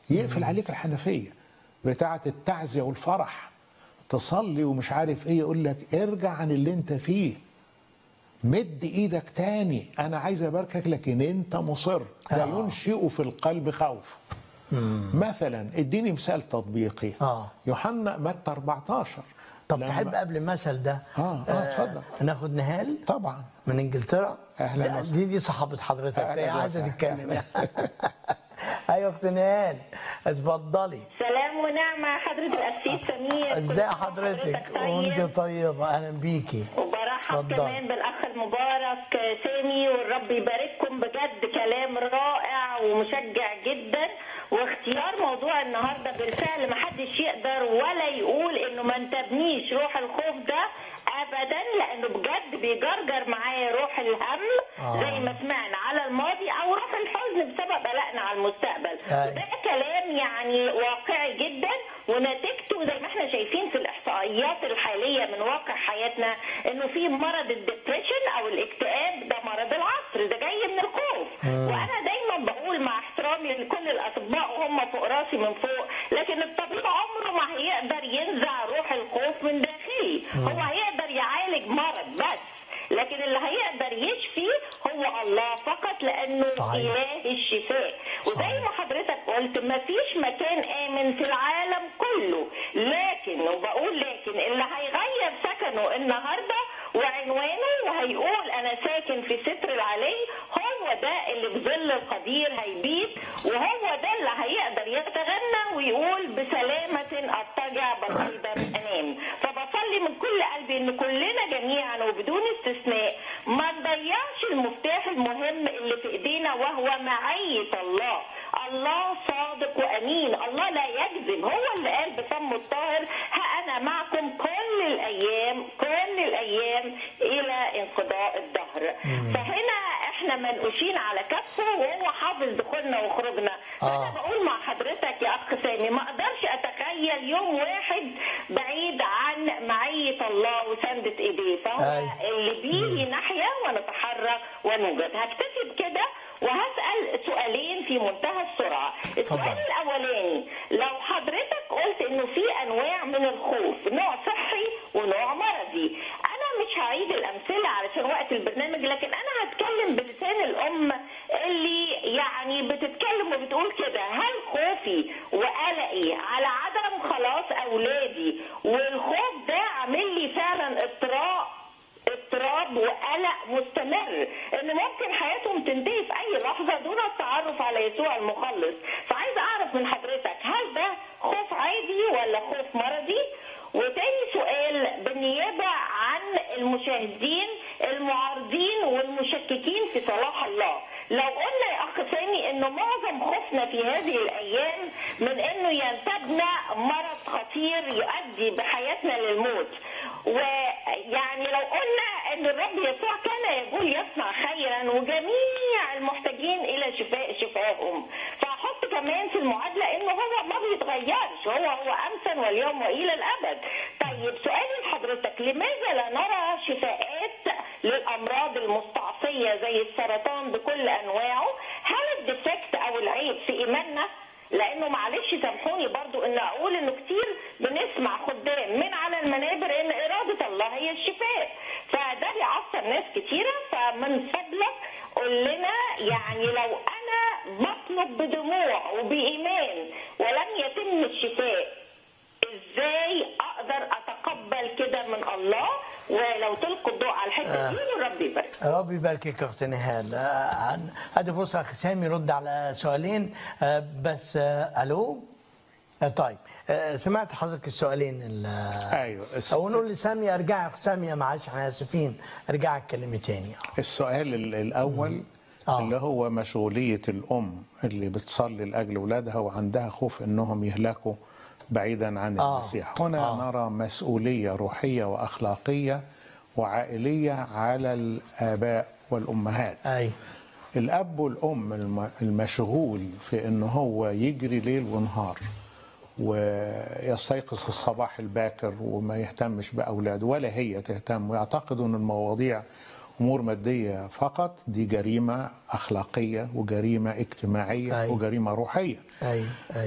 يقفل عليك الحنفيه بتاعه التعزيه والفرح تصلي ومش عارف ايه يقول لك ارجع عن اللي انت فيه مد ايدك تاني انا عايز اباركك لكن انت مصر لا آه. ينشئ في القلب خوف مثلا اديني مثال تطبيقي آه. يوحنا متى 14 طب لما- تحب قبل المثل ده آه، آه، اتفضل. ناخد نهال طبعا من انجلترا أهلاً ده- وسهلاً. دي دي صاحبة حضرتك أهلاً هي عايزة وسهلاً. تتكلم ايوه اخت نهال اتفضلي سلام ونعمة حضرة القسيس سمير ازاي كل سنة حضرتك طيب. وانت طيبه اهلا بيكي وبرحب اتفضل. كمان بالاخ المبارك سامي والرب يبارككم بجد كلام رائع ومشجع جدا واختيار موضوع النهارده بالفعل ما حدش يقدر ولا يقول انه ما انتبنيش روح الخوف ده ابدا لانه بجد بيجرجر معايا روح الهم آه. زي ما سمعنا على الماضي او روح الحزن بسبب قلقنا على المستقبل أي. وده كلام يعني واقعي جدا ونتيجته زي ما احنا شايفين في الاحصائيات الحاليه من واقع حياتنا انه في مرض الدبريشن او الاكتئاب ده مرض العصر ده جاي من الخوف وانا دايما بقول مع احترامي لكل الاطباء وهم فوق راسي من فوق لكن الطبيب عمره ما هيقدر ينزع روح الخوف من داخلي هو هيقدر يعالج مرض بس لكن اللي هيقدر يشفي هو الله فقط لانه صحيح. اله الشفاء وزي صحيح. ما حضرتك قلت ما فيش مكان امن في العالم كله لكن وبقول لكن اللي هيغير سكنه النهارده وعنوانه وهيقول انا ساكن في ستر العلي هو ده اللي بظل القدير هيبيت وهو ده اللي هيقدر يتغنى ويقول بسلامة اضطجع بسيطا انام فبصلي من كل قلبي ان كلنا جميعا وبدون استثناء ما نضيعش المفتاح المهم اللي في ايدينا وهو معية الله الله صادق وامين الله لا يكذب هو اللي قال بفمه الطاهر ها انا معكم كل الايام كل الايام الى انقضاء الدهر فهنا احنا منقوشين على كفه وهو حافظ دخولنا وخروجنا فانا آه. بقول مع حضرتك يا اخ سامي ما اقدرش اتخيل يوم واحد بعيد عن معيه الله وسندة ايديه فهو أي. اللي بيه نحيا ونتحرك ونوجد هكتفي بكده وهسال سؤالين في منتهى السرعه السؤال اتفضل. الاولاني لو حضرتك قلت انه في انواع من الخوف نوع صحي ونوع مرضي انا مش هعيد الامثله علشان وقت البرنامج لكن انا هتكلم بلسان الام اللي يعني بتتكلم وبتقول كده هل خوفي وقلقي على عدم خلاص اولادي والخوف ده عامل لي فعلا اضطراب اضطراب وقلق مستمر ان ممكن حياتهم تنتهي في اي لحظه دون التعرف على يسوع المخلص فعايز اعرف من حضرتك هل ده خوف عادي ولا خوف مرضي وتاني سؤال بالنيابه عن المشاهدين المعارضين والمشككين في صلاح الله لو قلنا يا اخ سامي انه معظم خوفنا في هذه الايام من انه ينتابنا مرض خطير يؤدي بحياتنا للموت ويعني لو قلنا ان الرب يسوع كان يقول يصنع خيرا وجميع المحتاجين الى شفاء شفائهم فاحط كمان في المعادله انه هو ما بيتغيرش هو هو امسا واليوم والى الابد طيب سؤالي لحضرتك لماذا لا نرى شفاءات للامراض المستعصيه زي السرطان بكل انواعه هل الديفكت او العيب في ايماننا لانه معلش سامحوني برضو ان اقول انه كتير بنسمع خدام من على المنابر ان اراده الله هي الشفاء فده بيعصر ناس كتيره فمن فضلك قول لنا يعني لو انا بطلب بدموع وبايمان ولم يتم الشفاء ازاي اقدر اتقبل كده من الله ولو تلقوا الضوء على الحته دي والرب يبارك ربي يباركك يا اخت نهال آه، عن- ادي فرصه اخ سامي يرد على سؤالين آه، بس آه، الو آه، طيب آه، سمعت حضرتك السؤالين ال- ايوه الس- او نقول لسامي ارجعي يا اخت ساميه معلش احنا اسفين ارجعي اتكلمي تاني السؤال ال- الاول آه. اللي هو مشغوليه الام اللي بتصلي لاجل اولادها وعندها خوف انهم يهلكوا بعيدا عن آه. المسيح هنا آه. نرى مسؤوليه روحيه واخلاقيه وعائليه على الاباء والامهات اي الاب والام الم- المشغول في ان هو يجري ليل ونهار ويستيقظ في الصباح الباكر وما يهتمش باولاده ولا هي تهتم ويعتقدوا ان المواضيع امور ماديه فقط دي جريمه اخلاقيه وجريمه اجتماعيه أي. وجريمه روحيه اي اي